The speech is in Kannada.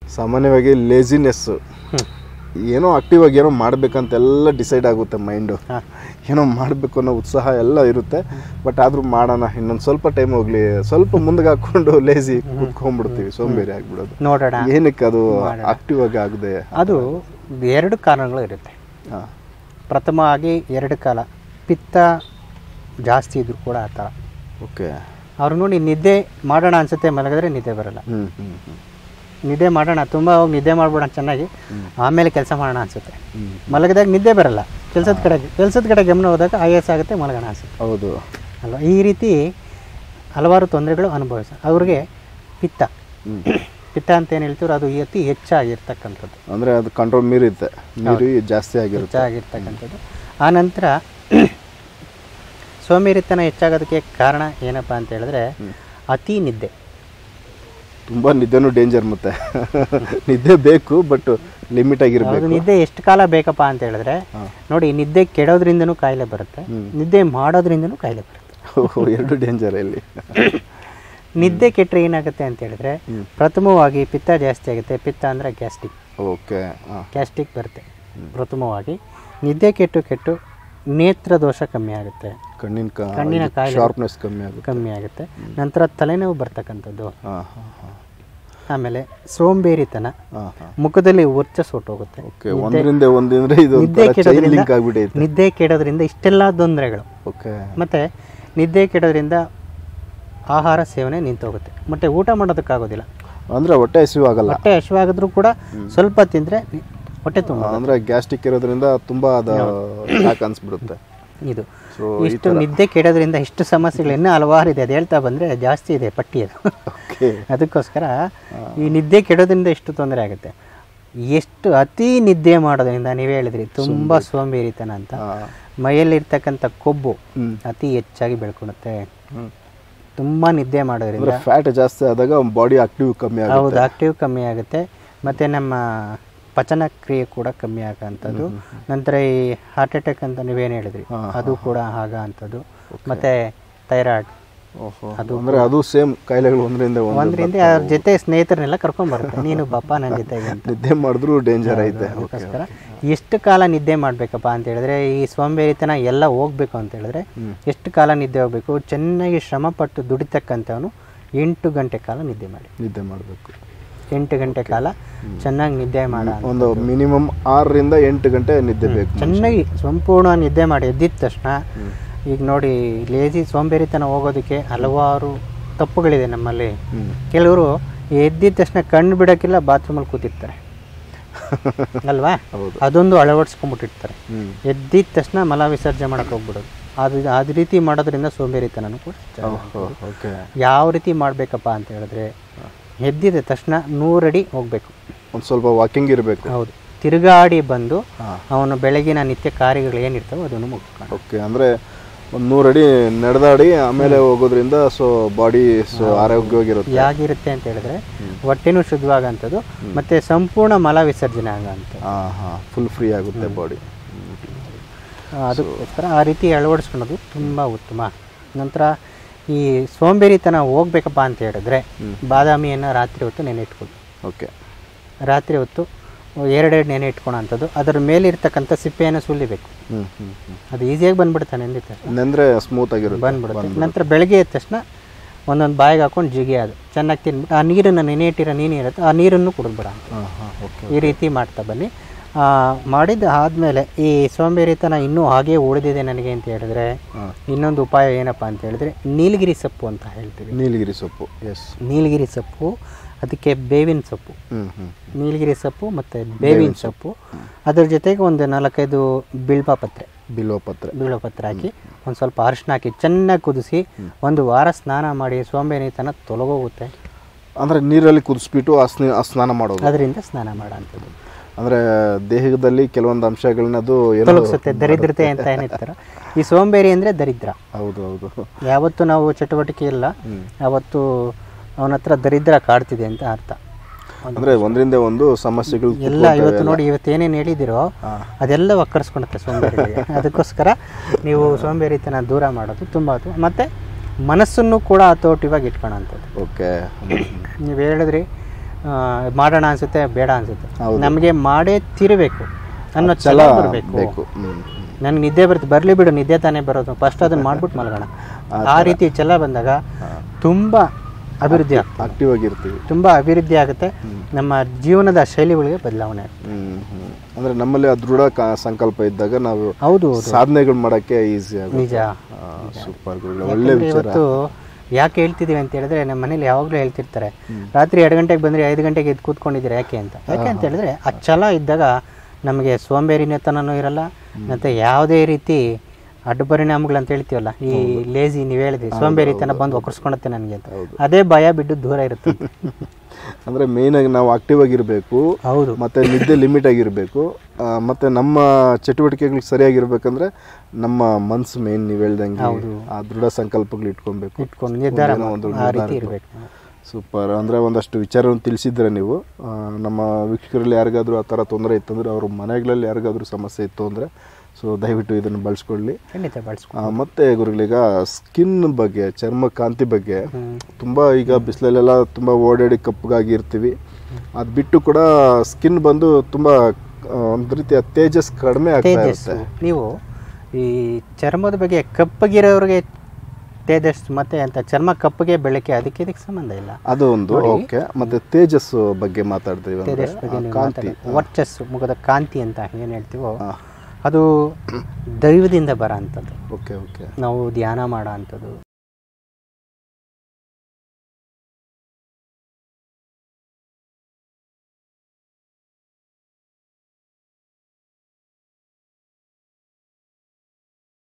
ಸಾಮಾನ್ಯವಾಗಿ ಲೇಜಿನೆಸ್ಸು ಏನೋ ಆಕ್ಟಿವ್ ಆಗಿ ಏನೋ ಮಾಡ್ಬೇಕಂತೆಲ್ಲ ಡಿಸೈಡ್ ಆಗುತ್ತೆ ಮೈಂಡು ಹಾಂ ಏನೋ ಮಾಡಬೇಕು ಅನ್ನೋ ಉತ್ಸಾಹ ಎಲ್ಲ ಇರುತ್ತೆ ಬಟ್ ಆದರೂ ಮಾಡೋಣ ಇನ್ನೊಂದು ಸ್ವಲ್ಪ ಟೈಮ್ ಹೋಗ್ಲಿ ಸ್ವಲ್ಪ ಮುಂದಕ್ಕೆ ಹಾಕ್ಕೊಂಡು ಲೇಸಿ ಕುತ್ಕೊಂಡ್ಬಿಡ್ತೀವಿ ಸೋಂಬೇರಿ ಆಗ್ಬಿಡೋದು ನೋಡೋಣ ಏನಕ್ಕೆ ಅದು ಆಕ್ಟಿವ್ ಆಗಿ ಆಗದೆ ಅದು ಎರಡು ಕಾರಣಗಳು ಇರುತ್ತೆ ಹಾಂ ಪ್ರಥಮವಾಗಿ ಎರಡು ಕಾಲ ಪಿತ್ತ ಜಾಸ್ತಿ ಇದ್ರೂ ಕೂಡ ಆ ಥರ ಓಕೆ ಅವ್ರು ನೋಡಿ ನಿದ್ದೆ ಮಾಡೋಣ ಅನ್ಸುತ್ತೆ ಮಲಗಿದ್ರೆ ನಿದ್ದೆ ಬರಲ್ಲ ಹ್ಞೂ ಹ್ಞೂ ಹ್ಞೂ ನಿದ್ದೆ ಮಾಡೋಣ ತುಂಬ ಹೋಗಿ ನಿದ್ದೆ ಮಾಡ್ಬೋಣ ಚೆನ್ನಾಗಿ ಆಮೇಲೆ ಕೆಲಸ ಮಾಡೋಣ ಅನ್ಸುತ್ತೆ ಹ್ಮ್. ಮಲಗಿದಾಗ ನಿದ್ದೆ ಬರಲ್ಲ ಕೆಲಸದ ಕಡೆಗೆ ಕೆಲಸದ ಕಡೆ ಗಮನ ಹೋದಾಗ ಆಯಾಸ ಆಗುತ್ತೆ ಮಲಗೋಣ ಅನ್ಸುತ್ತೆ ಹೌದು ಅಲ್ವಾ ಈ ರೀತಿ ಹಲವಾರು ತೊಂದರೆಗಳು ಅನುಭವಿಸ ಅವ್ರಿಗೆ ಪಿತ್ತ ಹ್ಞೂ ಪಿತ್ತ ಅಂತ ಏನು ಹೇಳ್ತೀರೋ ಅದು ಅತಿ ಹೆಚ್ಚಾಗಿರ್ತಕ್ಕಂಥದ್ದು ಅಂದರೆ ಅದು ಕಂಟ್ರೋಲ್ ಮೀರುತ್ತೆ ಮೀರಿ ಜಾಸ್ತಿ ಆಗಿರುತ್ತೆ ಹೆಚ್ಚಾಗಿರ್ತಕ್ಕಂಥದ್ದು ಆನಂತರ ಸೋಮೇರಿತನ ಹೆಚ್ಚಾಗೋದಕ್ಕೆ ಕಾರಣ ಏನಪ್ಪ ಅಂತ ಹೇಳಿದ್ರೆ ಅತಿ ನಿದ್ದೆ ತುಂಬ ನಿದ್ದೆನೂ ಡೇಂಜರ್ ಮತ್ತೆ ನಿದ್ದೆ ಬೇಕು ಬಟ್ ಲಿಮಿಟ್ ಅದು ಆಗಿರ್ಬೇಕು ನಿದ್ದೆ ಎಷ್ಟು ಕಾಲ ಬೇಕಪ್ಪ ಅಂತ ಹೇಳಿದ್ರೆ ನೋಡಿ ನಿದ್ದೆ ಕೆಡೋದ್ರಿಂದನೂ ಕಾಯಿಲೆ ಬರುತ್ತೆ ನಿದ್ದೆ ಮಾಡೋದ್ರಿಂದನೂ ಕಾಯಿಲೆ ಬರುತ್ತೆ ಓಹೋ, ಎರಡು ಡೇಂಜರ್ ಇಲ್ಲಿ ನಿದ್ದೆ ಕೆಟ್ಟರೆ ಏನಾಗುತ್ತೆ ಅಂತ ಹೇಳಿದ್ರೆ ಪ್ರಥಮವಾಗಿ ಪಿತ್ತ ಜಾಸ್ತಿ ಆಗುತ್ತೆ ಪಿತ್ತ ಅಂದರೆ ಗ್ಯಾಸ್ಟಿಕ್ ಓಕೆ ಹಾಂ ಗ್ಯಾಸ್ಟಿಕ್ ಬರುತ್ತೆ ಪ್ರಥಮವಾಗಿ ನಿದ್ದೆ ಕೆಟ್ಟು ಕೆಟ್ಟು ನೇತ್ರ ದೋಷ ಕಮ್ಮಿ ಆಗುತ್ತೆ ಕಣ್ಣಿನ ಕಣ್ಣಿನ ಕಾಯಿಲೆ ಶಾರ್ಪ್ನೆಸ್ ಕಮ್ಮಿ ಆಗುತ್ತೆ ಕಮ್ಮಿ ಆಗುತ್ತೆ ನಂತರ ತಲೆನೋವು ಬರ್ತಕ್ಕಂಥದ್ದು ಹಾಂ ಹಾಂ ಹಾಂ ಆಮೇಲೆ ಸೋಂಬೇರಿತನ ಹಾಂ ಹಾಂ ಮುಖದಲ್ಲಿ ವರ್ಚಸ್ ಹೊಟ್ಟೋಗುತ್ತೆ ಓಕೆ ಒಂದರಿಂದ ಒಂದಿಂದ್ರೆ ಇದು ನಿದ್ದೆ ಚೈನ್ ಕೆಡೋದ್ರಿಂದ ಲಿಂಕ್ ಆಗ್ಬಿಟ್ಟೈತೆ ನಿದ್ದೆ ಕೆಡೋದ್ರಿಂದ ಇಷ್ಟೆಲ್ಲ ತೊಂದರೆಗಳು ಓಕೆ ಮತ್ತು ನಿದ್ದೆ ಕೆಡೋದ್ರಿಂದ ಆಹಾರ ಸೇವನೆ ನಿಂತೋಗುತ್ತೆ ಮತ್ತು ಊಟ ಮಾಡೋದಕ್ಕಾಗೋದಿಲ್ಲ ಅಂದ್ರೆ ಹೊಟ್ಟೆ ಹಸಿವು ಆಗಲ್ಲ ಹೊಟ್ಟೆ ಹಸಿವಾಗಿದ್ರೂ ಕೂಡ ಸ್ವಲ್ಪ ತಿಂದರೆ ಹೊಟ್ಟೆ ತುಂಬ ಅಂದ್ರೆ ಗ್ಯಾಸ್ಟ್ರಿಕ್ ಇರೋದ್ರಿಂದ ತುಂಬಾ ಅದು ಸಾಕು ಅನ್ಸ್ಬಿಡುತ್ತೆ ಇದು ಸೊ ಇಷ್ಟು ನಿದ್ದೆ ಕೆಡೋದ್ರಿಂದ ಇಷ್ಟು ಸಮಸ್ಯೆಗಳು ಇನ್ನೂ ಹಲವಾರು ಇದೆ ಅದು ಹೇಳ್ತಾ ಬಂದರೆ ಜಾಸ್ತಿ ಇದೆ ಪಟ್ಟಿ ಅದು ಓಕೆ ಅದಕ್ಕೋಸ್ಕರ ಈ ನಿದ್ದೆ ಕೆಡೋದ್ರಿಂದ ಇಷ್ಟು ತೊಂದರೆ ಆಗುತ್ತೆ ಎಷ್ಟು ಅತಿ ನಿದ್ದೆ ಮಾಡೋದ್ರಿಂದ ನೀವು ಹೇಳಿದ್ರಿ ತುಂಬ ಸೋಂಬೇರಿತನ ಅಂತ ಮೈಯಲ್ಲಿರ್ತಕ್ಕಂಥ ಕೊಬ್ಬು ಹ್ಮ್. ಅತಿ ಹೆಚ್ಚಾಗಿ ಬೆಳ್ಕೊಳುತ್ತೆ ಹ್ಮ್. ತುಂಬ ನಿದ್ದೆ ಮಾಡೋದ್ರಿಂದ ಅಂದ್ರೆ ಫ್ಯಾಟ್ ಜಾಸ್ತಿ ಆದಾಗ ಬಾಡಿ ಆಕ್ಟಿವ್ ಕಮ್ಮಿ ಆಗುತ್ತೆ ಹೌದು ಆಕ್ಟಿವ್ ಕಮ್ಮಿ ಆಗುತ್ತೆ ಮತ್ತು ನಮ್ಮ ಪಚನ ಕ್ರಿಯೆ ಕೂಡ ಕಮ್ಮಿ ಆಗೋಂಥದ್ದು ನಂತರ ಈ ಹಾರ್ಟ್ ಅಟ್ಯಾಕ್ ಅಂತ ನೀವೇನು ಹೇಳಿದ್ರಿ ಅದು ಕೂಡ ಆಗ ಅಂಥದ್ದು ಮತ್ತು ಥೈರಾಯ್ಡ್ ಓಹೋ ಅಂದ್ರೆ ಅದು ಸೇಮ್ ಕಾಯಿಲೆಗಳು ಒಂದರಿಂದ ಒಂದು ಒಂದರಿಂದ ಅವ್ರ ಜೊತೆ ಸ್ನೇಹಿತರನ್ನೆಲ್ಲ ಕರ್ಕೊಂಡ್ಬರುತ್ತೆ ನೀನು ಬಪ್ಪ ನನ್ನ ಜೊತೆಗೆ ಅಂತ ನಿದ್ದೆ ಮಾಡಿದ್ರು ಡೇಂಜರ್ ಐತೆ ಅದಕ್ಕೋಸ್ಕರ ಎಷ್ಟು ಕಾಲ ನಿದ್ದೆ ಮಾಡಬೇಕಪ್ಪ ಅಂತ ಹೇಳಿದ್ರೆ ಈ ಸೋಂಬೇರಿತನ ಎಲ್ಲ ಹೋಗ್ಬೇಕು ಅಂತ ಹೇಳಿದ್ರೆ ಎಷ್ಟು ಕಾಲ ನಿದ್ದೆ ಹೋಗ್ಬೇಕು ಚೆನ್ನಾಗಿ ಶ್ರಮಪಟ್ಟು ದುಡಿತಕ್ಕಂಥವನು ಎಂಟು ಗಂಟೆ ಕಾಲ ನಿದ್ದೆ ಮಾಡಿ ನಿದ್ದೆ ಮಾಡಬೇಕು ಎಂಟು ಗಂಟೆ ಕಾಲ ಚೆನ್ನಾಗಿ ನಿದ್ದೆ ಮಾಡ ಒಂದು ಮಿನಿಮಮ್ ಆರರಿಂದ ಎಂಟು ಗಂಟೆ ನಿದ್ದೆ ಬೇಕು ಚೆನ್ನಾಗಿ ಸಂಪೂರ್ಣ ನಿದ್ದೆ ಮಾಡಿ ಎದ್ದಿದ ತಕ್ಷಣ ಈಗ ನೋಡಿ ಲೇಜಿ ಸೋಂಬೇರಿತನ ಹೋಗೋದಕ್ಕೆ ಹಲವಾರು ತಪ್ಪುಗಳಿದೆ ನಮ್ಮಲ್ಲಿ ಹ್ಮ್. ಕೆಲವರು ಎದ್ದಿದ ತಕ್ಷಣ ಕಣ್ಣು ಬಿಡೋಕ್ಕಿಲ್ಲ ಬಾತ್ರೂಮಲ್ಲಿ ಕೂತಿರ್ತಾರೆ ಅಲ್ವಾ ಹೌದು. ಅದೊಂದು ಅಳವಡಿಸ್ಕೊಂಡ್ಬಿಟ್ಟಿರ್ತಾರೆ ಹ್ಮ್ ಎದ್ದಿದ ತಕ್ಷಣ ಮಲ ವಿಸರ್ಜನೆ ಮಾಡಕ್ಕೆ ಹೋಗ್ಬಿಡೋದು ಅದು ಅದು ರೀತಿ ಮಾಡೋದ್ರಿಂದ ಸೋಂಬೇರಿತನೂ ಕೂಡ ಹೆಚ್ಚಾಗುತ್ತೆ. ಓಕೆ ಯಾವ ರೀತಿ ಮಾಡಬೇಕಪ್ಪ ಅಂತ ಹೇಳಿದ್ರೆ ಎದ್ದಿದ ತಕ್ಷಣ ನೂರಡಿ ಹೋಗಬೇಕು ಒಂದು ಸ್ವಲ್ಪ ವಾಕಿಂಗ್ ಇರಬೇಕು ಹೌದು ತಿರುಗಾಡಿ ಬಂದು ಹಾ. ಅವನು ಬೆಳಗಿನ ನಿತ್ಯ ಕಾರ್ಯಗಳು ಏನಿರ್ತವೋ ಅದನ್ನು ಮುಗಿಸ್ಕೊಂಡು ಓಕೆ ಅಂದ್ರೆ ಒಂದು ನೂರು ಅಡಿ ನಡೆದಾಡಿ ಆಮೇಲೆ ಹೋಗೋದ್ರಿಂದ ಸೊ ಬಾಡಿ ಸೊ ಆರೋಗ್ಯವಾಗಿರುತ್ತೆ ಯಾಗಿರುತ್ತೆ ಅಂತ ಹೇಳಿದ್ರೆ ಹೊಟ್ಟೆನೂ ಶುದ್ಧವಾಗಂಥದ್ದು ಮತ್ತೆ ಸಂಪೂರ್ಣ ಮಲ ವಿಸರ್ಜನೆ ಆಗೋಂಥದ್ದು ಹಾಂ ಹಾಂ ಫುಲ್ ಫ್ರೀ ಆಗುತ್ತೆ ಬಾಡಿ ಆ, ಅದಕ್ಕೋಸ್ಕರ ಆ ರೀತಿ ಅಳವಡಿಸ್ಕೊಳ್ಳೋದು ತುಂಬ ಉತ್ತಮ ನಂತರ ಈ ಸೋಂಬೇರಿತನ ಹೋಗ್ಬೇಕಪ್ಪ ಅಂತ ಹೇಳಿದ್ರೆ ಬಾದಾಮಿಯನ್ನು ರಾತ್ರಿ ಹೊತ್ತು ನೆನೆ ಇಟ್ಕೊಳ್ಳಿ ಓಕೆ ರಾತ್ರಿ ಹೊತ್ತು ಎರಡೆರಡು ನೆನೆ ಇಟ್ಕೊಳ್ಳೋಂಥದ್ದು ಅದರ ಮೇಲಿರ್ತಕ್ಕಂಥ ಸಿಪ್ಪೆಯನ್ನು ಸುಲಿಬೇಕು ಹ್ಞೂ ಹ್ಞೂ ಹ್ಞೂ ಅದು ಈಸಿಯಾಗಿ ಬಂದ್ಬಿಡುತ್ತೆ ನೆಂದಿದ ತಕ್ಷಣ ನೆಂದ್ರೆ ಸ್ಮೂತ್ ಆಗಿರುತ್ತೆ ಬಂದ್ಬಿಡುತ್ತೆ ನಂತರ ಬೆಳಗ್ಗೆ ಎದ್ದ ತಕ್ಷಣ ಒಂದೊಂದು ಬಾಯಿಗೆ ಹಾಕೊಂಡು ಜಿಗಿ ಅದು ಚೆನ್ನಾಗಿ ತಿನ್ಬಿಟ್ಟು ಆ ನೀರನ್ನು ನೆನೆ ಇಟ್ಟಿರೋ ನೀರು ಇರುತ್ತೆ ಆ ನೀರನ್ನು ಕುಡಿದ್ಬಿಡ ಹಾಂ ಹಾಂ ಓಕೆ ಈ ರೀತಿ ಮಾಡ್ತಾ ಬನ್ನಿ ಆ, ಮಾಡಿದ ಆದಮೇಲೆ ಈ ಸೋಂಬೇರಿತನ ಇನ್ನೂ ಹಾಗೇ ಉಳಿದಿದೆ ನನಗೆ ಅಂತ ಹೇಳಿದ್ರೆ ಹಾಂ ಇನ್ನೊಂದು ಉಪಾಯ ಏನಪ್ಪ ಅಂತ ಹೇಳಿದ್ರೆ ನೀಲಗಿರಿ ಸೊಪ್ಪು ಅಂತ ಹೇಳ್ತೀವಿ ನೀಲಗಿರಿ ಸೊಪ್ಪು ಎಸ್ ನೀಲಗಿರಿ ಸೊಪ್ಪು ಅದಕ್ಕೆ ಬೇವಿನ ಸೊಪ್ಪು ಹ್ಞೂ ಹ್ಞೂ ನೀಲಗಿರಿ ಸೊಪ್ಪು ಮತ್ತು ಬೇವಿನ ಸೊಪ್ಪು ಅದ್ರ ಜೊತೆಗೆ ಒಂದು ನಾಲ್ಕೈದು ಬಿಲ್ವ ಪತ್ರೆ ಬಿಲ್ವಪತ್ರೆ ಬಿಲ್ವ ಪತ್ರೆ ಹಾಕಿ ಒಂದು ಸ್ವಲ್ಪ ಅರಿಶಿನ ಹಾಕಿ ಚೆನ್ನಾಗಿ ಕುದಿಸಿ ಒಂದು ವಾರ ಸ್ನಾನ ಮಾಡಿ ಸೋಂಬೇರಿತನ ತೊಲಗೋಗುತ್ತೆ ಅಂದರೆ ನೀರಲ್ಲಿ ಕುದಿಸ್ಬಿಟ್ಟು ಆ ಸ್ನ ಆ ಸ್ನಾನ ಮಾಡೋದು ಅದರಿಂದ ಸ್ನಾನ ಮಾಡೋಂಥದ್ದು ಅಂದರೆ ದೇಹದಲ್ಲಿ ಕೆಲವೊಂದು ಅಂಶಗಳನ್ನ ಅದು ಏನೋ ತೊಲಗಿಸುತ್ತೆ ದರಿದ್ರತೆ ಅಂತ ಏನಿರ್ತಾರ ಈ ಸೋಂಬೇರಿ ಅಂದರೆ ದರಿದ್ರ ಹೌದು ಹೌದು ಯಾವತ್ತು ನಾವು ಚಟುವಟಿಕೆ ಇಲ್ಲ ಯಾವತ್ತು ಅವನ ಹತ್ರ ದರಿದ್ರ ಕಾಡ್ತಿದೆ ಅಂತ ಅರ್ಥ ಅಂದರೆ ಒಂದರಿಂದ ಒಂದು ಸಮಸ್ಯೆಗಳು ಎಲ್ಲ ಇವತ್ತು ನೋಡಿ ಇವತ್ತು ಏನೇನು ಹೇಳಿದಿರೋ ಅದೆಲ್ಲ ಒಕ್ಕರ್ಸ್ಕೊಳುತ್ತೆ ಸೋಂಬೇರಿಗೆ ಅದಕ್ಕೋಸ್ಕರ ನೀವು ಸೋಂಬೇರಿತನ ದೂರ ಮಾಡೋದು ತುಂಬ ಅದು ಮತ್ತು ಮನಸ್ಸನ್ನು ಕೂಡ ಹತೋಟಿವಾಗಿ ಇಟ್ಕೊಳ್ಳೋಂಥದ್ದು ಓಕೆ ನೀವು ಹೇಳಿದ್ರಿ ಆ, ಮಾಡೋಣ ಅನ್ಸುತ್ತೆ ಬೇಡ ಅನ್ಸುತ್ತೆ ಹೌದು. ನಮಗೆ ಮಾಡೇ ತಿರಬೇಕು ಅನ್ನೋ ಛಲ ಛಲ ಬರಬೇಕು ಬೇಕು ಹ್ಮ್ ನನಗೆ ನಿದ್ದೆ ಬರುತ್ತೆ ಬರಲಿ ಬಿಡು ನಿದ್ದೆ ತಾನೇ ಬರೋದು ಫಸ್ಟ್ ಅದನ್ನ ಮಾಡ್ಬಿಟ್ಟು ಮಲ್ಗೋಣ ಆ ರೀತಿ ಛಲ ಬಂದಾಗ ತುಂಬ ಅಭಿವೃದ್ಧಿ ಆಗ್ತದೆ ಆಕ್ಟಿವ್ ಆಗಿರ್ತೀವಿ ತುಂಬ ಅಭಿವೃದ್ಧಿ ಆಗುತ್ತೆ ನಮ್ಮ ಜೀವನದ ಶೈಲಿಗಳಿಗೆ ಬದಲಾವಣೆ ಆಗುತ್ತೆ ಹ್ಮ್ ಹ್ಮ್ ಅಂದ್ರೆ ನಮ್ಮಲ್ಲಿ ಆ ದೃಢ ಕ- ಸಂಕಲ್ಪ ಇದ್ದಾಗ ನಾವು ಹೌದು ಸಾಧನೆಗಳು ಮಾಡಕ್ಕೆ ಈಸಿ ಆಗುತ್ತೆ ನಿಜ ಸೂಪರ್ ಗುರುಗಳೇ ಒಳ್ಳೆ ಯಾಕಂದ್ರೆ ವಿಚಾರ ಇವತ್ತು ಯಾಕೆ ಹೇಳ್ತಿದೀವಿ ಅಂತ ಹೇಳಿದ್ರೆ ನಮ್ಮ ಮನೇಲಿ ಯಾವಾಗಲೂ ಹೇಳ್ತಿರ್ತಾರೆ ರಾತ್ರಿ ಎರಡು ಗಂಟೆಗೆ ಬಂದರೆ ಐದು ಗಂಟೆಗೆ ಎದ್ದು ಕೂತ್ಕೊಂಡಿದ್ದೀರಾ ಯಾಕೆ ಅಂತ ಯಾಕೆ ಅಂತ ಹೇಳಿದ್ರೆ ಆ ಛಲ ಇದ್ದಾಗ ನಮಗೆ ಸೋಂಬೇರಿನೆತನೂ ಇರಲ್ಲ ಮತ್ತು ಯಾವುದೇ ರೀತಿ ಅಡ್ಡ ಪರಿಣಾಮಗಳು ಅಂತ ಹೇಳ್ತೀವಲ್ಲ ಈ ಲೇಜಿ ನೀವು ಹೇಳಿದ್ರಿ ಸೋಂಬೇರಿತನ ಬಂದು ಒಕ್ಕರ್ಸ್ಕೊಳುತ್ತೆ ನನಗೆ ಅಂತ ಅದೇ ಭಯ ಬಿಟ್ಟು ದೂರ ಇರುತ್ತೆ ಅಂದ್ರೆ ಮೇನ್ ಆಗಿ ನಾವು ಆಕ್ಟಿವ್ ಆಗಿರ್ಬೇಕು ಹೌದು ಮತ್ತೆ ನಿದ್ದೆ ಲಿಮಿಟ್ ಆಗಿರಬೇಕು ಮತ್ತೆ ನಮ್ಮ ಚಟುವಟಿಕೆಗಳು ಸರಿಯಾಗಿರ್ಬೇಕಂದ್ರೆ ನಮ್ಮ ಮನ್ಸು ಮೇನ್ ನೀವು ಹೇಳ್ದಂಗೆ ಆ ದೃಢ ಸಂಕಲ್ಪಗಳು ಇಟ್ಕೊಬೇಕು ಇಟ್ಕೊಂಡು ನಿರ್ಧಾರ ಏನೋ ಒಂದು ಆ ರೀತಿ ಇರಬೇಕು ಸೂಪರ್ ಅಂದರೆ ಒಂದಷ್ಟು ವಿಚಾರವನ್ನು ತಿಳಿಸಿದ್ರೆ ನೀವು ಆ, ನಮ್ಮ ವೀಕ್ಷಕರಲ್ಲಿ ಯಾರಿಗಾದ್ರೂ ಆ ಥರ ತೊಂದರೆ ಇತ್ತಂದರೆ ಅವ್ರ ಮನೆಗಳಲ್ಲಿ ಯಾರಿಗಾದ್ರೂ ಸಮಸ್ಯೆ ಇತ್ತು ಅಂದರೆ ಸೊ ದಯವಿಟ್ಟು ಇದನ್ನು ಬಳಸ್ಕೊಳ್ಳಿ ಖಂಡಿತ ಬಳಸ್ಕೊ ಆ, ಮತ್ತೆ ಗುರುಗಳೀಗ ಸ್ಕಿನ್ ಬಗ್ಗೆ ಚರ್ಮ ಕಾಂತಿ ಬಗ್ಗೆ ತುಂಬ ಈಗ ಬಿಸಿಲಲ್ಲೆಲ್ಲ ತುಂಬ ಓಡಾಡಿ ಕಪ್ಪಗಾಗಿ ಇರ್ತೀವಿ ಅದು ಬಿಟ್ಟು ಕೂಡ ಸ್ಕಿನ್ ಬಂದು ತುಂಬ ಆ, ಒಂದು ರೀತಿಯ ತೇಜಸ್ ಕಡಿಮೆ ಆಗ್ತಾ ತೇಜಸ್ಸು ಇರುತ್ತೆ ನೀವು ಈ ಚರ್ಮದ ಬಗ್ಗೆ ಕಪ್ಪಗಿರೋರಿಗೆ ತೇಜಸ್ಸು ಮತ್ತೆ ಅಂತ ಚರ್ಮ ಕಪ್ಪಗೆ ಬೆಳಕೆ ಅದಕ್ಕೆ ಇದಕ್ಕೆ ಸಂಬಂಧ ಇಲ್ಲ ಅದು ಒಂದು ಓಕೆ ಮತ್ತೆ ತೇಜಸ್ಸು ಬಗ್ಗೆ ಮಾತಾಡ್ತೀವಿ ಅಂದ್ರೆ ತೇಜಸ್ ಬಗ್ಗೆ ಆ ನೀವು ಕಾಂತಿ ಮಾತಾಡಿ ವರ್ಚಸ್ಸು ಮುಖದ ಕಾಂತಿ ಅಂತ ಏನು ಹೇಳ್ತೀವೋ ಆ, ಅದು ದೈವದಿಂದ ಬರೋ ಅಂಥದ್ದು ಓಕೆ ಓಕೆ ನಾವು ಧ್ಯಾನ ಮಾಡೋ ಅಂಥದ್ದು